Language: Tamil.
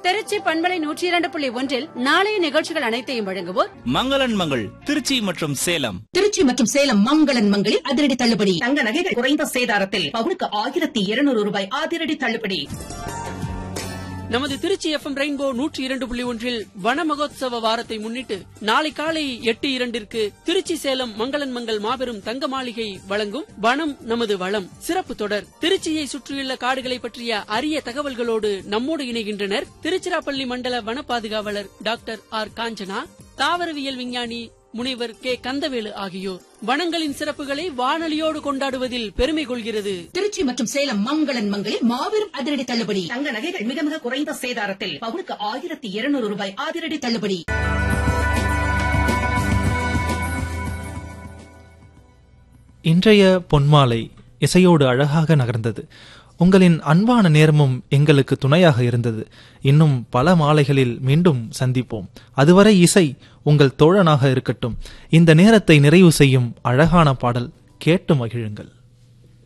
திருச்சி பண்பலை நூற்றி இரண்டு புள்ளி ஒன்றில் நாளைய நிகழ்ச்சிகள் அனைத்தையும் வழங்குவோர் மங்களன் மங்கள் திருச்சி மற்றும் சேலம் திருச்சி மற்றும் சேலம் மங்களன் மங்களில் அதிரடி தள்ளுபடி தங்க நகைகள் குறைந்த சேதாரத்தில் பவுனுக்கு ஆயிரத்தி இருநூறு ரூபாய் அதிரடி தள்ளுபடி நமது திருச்சி எஃப்எம் ரெயின்போ நூற்றி இரண்டு புள்ளி ஒன்றில் வன மகோத்சவ வாரத்தை முன்னிட்டு நாளை காலை எட்டு இரண்டிற்கு திருச்சி சேலம் மங்களன் மங்கள் மாபெரும் தங்க மாளிகை வழங்கும் வனம் நமது வளம் சிறப்பு தொடர் திருச்சியை சுற்றியுள்ள காடுகளை பற்றிய அரிய தகவல்களோடு நம்மோடு இணைகின்றனர் திருச்சிராப்பள்ளி மண்டல வன பாதுகாவலர் டாக்டர் ஆர் காஞ்சனா தாவரவியல் விஞ்ஞானி முனைவர் கே கந்தவேலு ஆகியோர் வனங்களின் சிறப்புகளை வானொலியோடு கொண்டாடுவதில் பெருமை கொள்கிறது திருச்சி மற்றும் சேலம் மங்களன் மங்களில் மாபெரும் அதிரடி தள்ளுபடி தங்க நகைகள் மிக மிக குறைந்த சேதாரத்தில் பவுனுக்கு ஆயிரத்தி இருநூறு ரூபாய் அதிரடி தள்ளுபடி இன்றைய பொன்மாலை இசையோடு அழகாக நகர்ந்தது உங்களின் அன்பான நேரமும் எங்களுக்கு துணையாக இருந்தது இன்னும் பல மாலைகளில் மீண்டும் சந்திப்போம் அதுவரை இசை உங்கள் தோழனாக இருக்கட்டும் இந்த நேரத்தை நிறைவு செய்யும் அழகான பாடல் கேட்டு மகிழுங்கள்